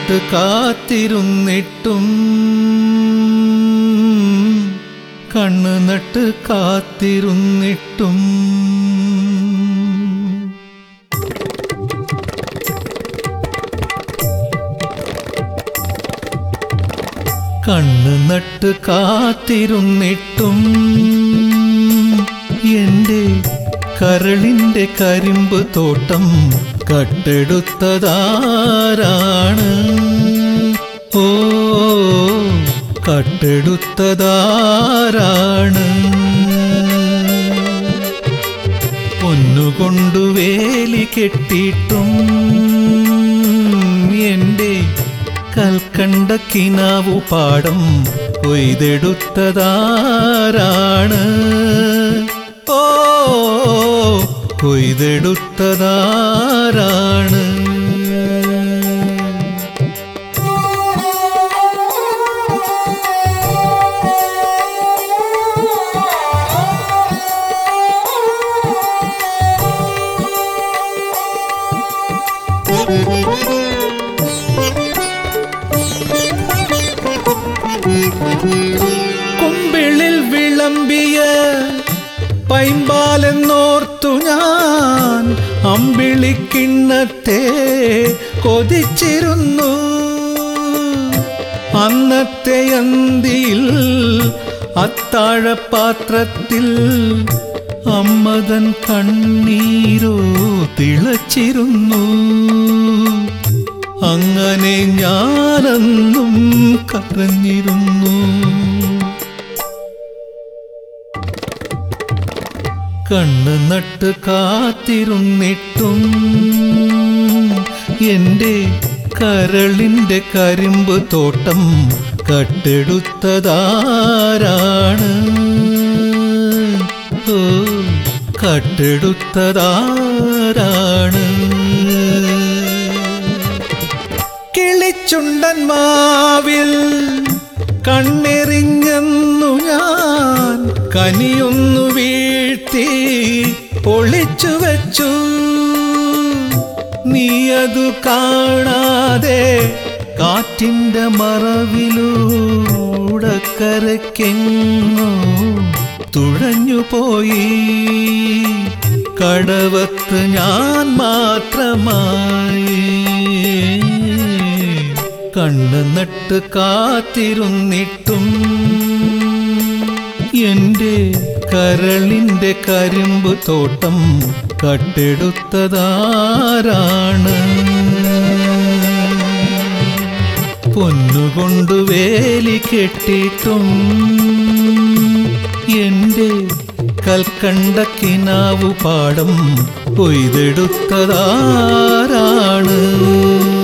നട്ട് കാത്തിരുന്നിട്ടും കണ്ണ് നട്ട് കാത്തിരുന്നിട്ടും കണ്ണ് നട്ട് കാത്തിരുന്നിട്ടും എന്റെ കരളിന്റെ കരിമ്പ് തോട്ടം കട്ടെടുത്തതാരാണ് ഓ കട്ടെടുത്തതാരാണ് പൊന്നുകൊണ്ടു വേലി കെട്ടിയിട്ടും എന്റെ കൽക്കണ്ട കിനാവു പാടം കൊയ്തെടുത്തതാരാണ് ഓ കൊയ്തെടുത്തതാരാണ് കുമ്പിളിൽ വിളമ്പിയ പൈമ്പാലെന്നോർത്തു ഞാൻ അമ്പിളിക്കിണ്ണത്തെ കൊതിച്ചിരുന്നു അന്നത്തെ അന്തിയിൽ അത്താഴപാത്രത്തിൽ അമ്മതൻ കണ്ണീരോ തിളച്ചിരുന്നു അങ്ങനെ ഞാനെന്നും കരഞ്ഞിരുന്നു കണ്ണ് നട്ട് കാത്തിരുന്നിട്ടും എന്റെ കരളിന്റെ കരിമ്പ് തോട്ടം കട്ടെടുത്തതാരാണ് ഓ കട്ടെടുത്തതാരാണ് കിളിച്ചുണ്ടൻ മാവിൽ കണ്ണെറിഞ്ഞെന്നു ഞാൻ കനിയൊന്നു വീഴ്ത്തി ഒളിച്ചു വച്ചു നീ അതു കാണാതെ കാറ്റിന്റെ മറവിലൂടെ കരയ്ക്കെങ്ങോ തുഴഞ്ഞുപോയി കടവത്ത് ഞാൻ മാത്രമായി കണ്ണ് നട്ട് കാത്തിരുന്നിട്ടും എന്റെ കരളിന്റെ കരിമ്പ് തോട്ടം കട്ടെടുത്തതാരാണ് പൊന്നുകൊണ്ടു വേലി കെട്ടിയിട്ടും എന്റെ കൽക്കണ്ട കിനാവു പാടം കൊയ്തെടുത്തതാരാണ്